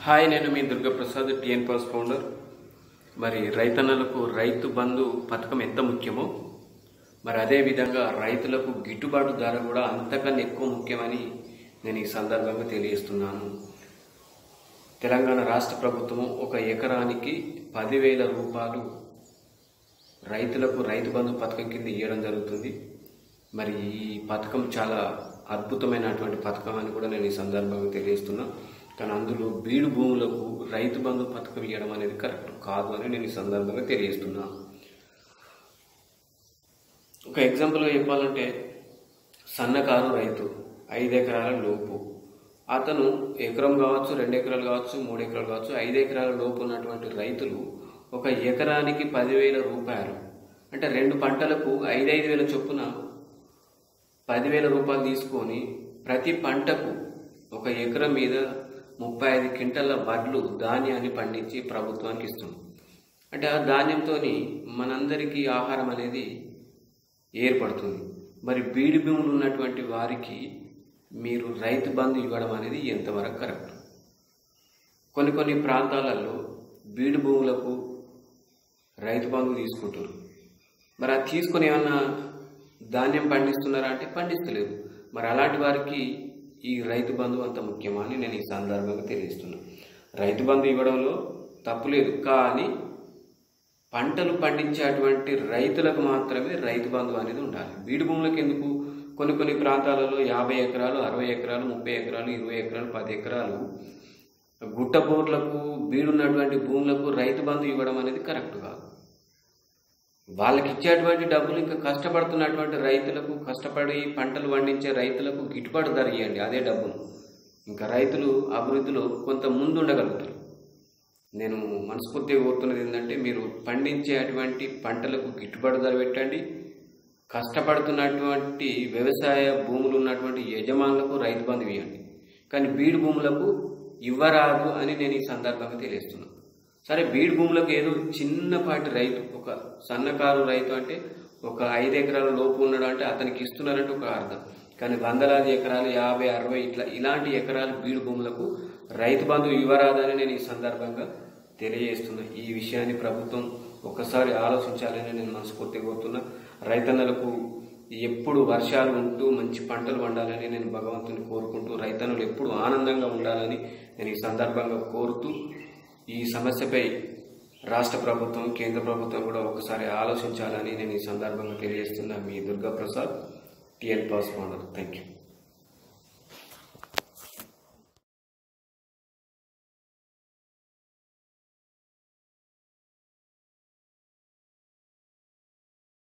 hi నేను మీ Durgaprasad TN pass founder మరి రైతన్నలకు రైతు బంధు పథకం ఎంత ముఖ్యమో మరి అదే విధంగా రైతులకు గిట్టుబాటు ధర కూడా అంతకన్నా ఎక్కువ ముఖ్యమని నేను ఈ సందర్భంగా తెలియజేస్తున్నాను తెలంగాణ రాష్ట్ర ప్రభుత్వం ఒక ఎకరానికి పదివేల రూపాయలు రైతులకు రైతు బంధు పథకం కింద ఇవ్వడం జరుగుతుంది మరి ఈ పథకం చాలా అద్భుతమైనటువంటి పథకం అని కూడా నేను ఈ సందర్భంగా తెలియజేస్తున్నా కానీ అందులో బీడు భూములకు రైతు బంధు పథకం ఇవ్వడం అనేది కరెక్ట్ కాదు అని నేను ఈ సందర్భంగా తెలియజేస్తున్నా ఒక ఎగ్జాంపుల్గా చెప్పాలంటే సన్నకారు రైతు ఐదు ఎకరాల లోపు అతను ఎకరం కావచ్చు రెండు ఎకరాలు కావచ్చు మూడు ఎకరాలు కావచ్చు ఐదు ఎకరాల లోపు ఉన్నటువంటి రైతులు ఒక ఎకరానికి పదివేల రూపాయలు అంటే రెండు పంటలకు ఐదైదు వేల చొప్పున పదివేల రూపాయలు తీసుకొని ప్రతి పంటకు ఒక ఎకరం మీద ముప్పై ఐదు క్వింటల వడ్లు ధాన్యాన్ని పండించి ప్రభుత్వానికి ఇస్తుంది అంటే ఆ ధాన్యంతో మనందరికీ ఆహారం అనేది ఏర్పడుతుంది మరి బీడి భూములు ఉన్నటువంటి వారికి మీరు రైతు బంధు ఇవ్వడం అనేది ఎంతవరకు కరెక్ట్ కొన్ని కొన్ని ప్రాంతాలలో బీడు భూములకు రైతు బంధు తీసుకుంటారు మరి అది తీసుకొని ఏమన్నా ధాన్యం పండిస్తున్నారా అంటే పండిస్తలేదు మరి అలాంటి వారికి ఈ రైతు బంధు అంత ముఖ్యమా అని నేను ఈ సందర్భంగా తెలియజేస్తున్నాను రైతు బంధు ఇవ్వడంలో తప్పు లేదు కానీ పంటలు పండించేటువంటి రైతులకు మాత్రమే రైతు బంధు అనేది ఉండాలి బీడు భూములకు ఎందుకు కొన్ని కొన్ని ప్రాంతాలలో యాభై ఎకరాలు అరవై ఎకరాలు ముప్పై ఎకరాలు ఇరవై ఎకరాలు పది ఎకరాలు గుట్ట బోర్లకు బీడున్నటువంటి భూములకు రైతు బంధు ఇవ్వడం అనేది కరెక్ట్ కాదు వాళ్ళకి ఇచ్చేటువంటి డబ్బులు ఇంకా కష్టపడుతున్నటువంటి రైతులకు కష్టపడి పంటలు పండించే రైతులకు గిట్టుబాటు ధర ఇవ్వండి అదే డబ్బును ఇంకా రైతులు అభివృద్ధిలో కొంత ముందు ఉండగలుగుతారు నేను మనస్ఫూర్తిగా కోరుతున్నది ఏంటంటే మీరు పండించేటువంటి పంటలకు గిట్టుబాటు ధర పెట్టండి కష్టపడుతున్నటువంటి వ్యవసాయ భూములు ఉన్నటువంటి యజమానులకు రైతు బంధు ఇవ్వండి కానీ బీడు భూములకు ఇవ్వరాదు అని నేను ఈ సందర్భంగా తెలియజేస్తున్నాను సరే బీడు భూములకు ఏదో చిన్నపాటి రైతు ఒక సన్నకారు రైతు అంటే ఒక ఐదు ఎకరాల లోపు ఉన్నాడు అంటే అతనికి ఇస్తున్నారంటే ఒక అర్థం కానీ వందలాది ఎకరాలు యాభై అరవై ఇట్లా ఇలాంటి ఎకరాలు బీడు భూములకు రైతు బంధు ఇవ్వరాదని నేను ఈ సందర్భంగా తెలియజేస్తున్నా ఈ విషయాన్ని ప్రభుత్వం ఒక్కసారి ఆలోచించాలని నేను మనస్ఫూర్తిగా కోరుతున్నా రైతన్నలకు ఎప్పుడు వర్షాలు ఉంటూ మంచి పంటలు పండాలని నేను భగవంతుని కోరుకుంటూ రైతన్నులు ఎప్పుడు ఆనందంగా ఉండాలని నేను ఈ సందర్భంగా కోరుతూ ఈ సమస్యపై రాష్ట్ర ప్రభుత్వం కేంద్ర ప్రభుత్వం కూడా ఒకసారి ఆలోచించాలని నేను ఈ సందర్భంగా తెలియజేస్తున్నా మీ Durga Prasad TN pass founder thank you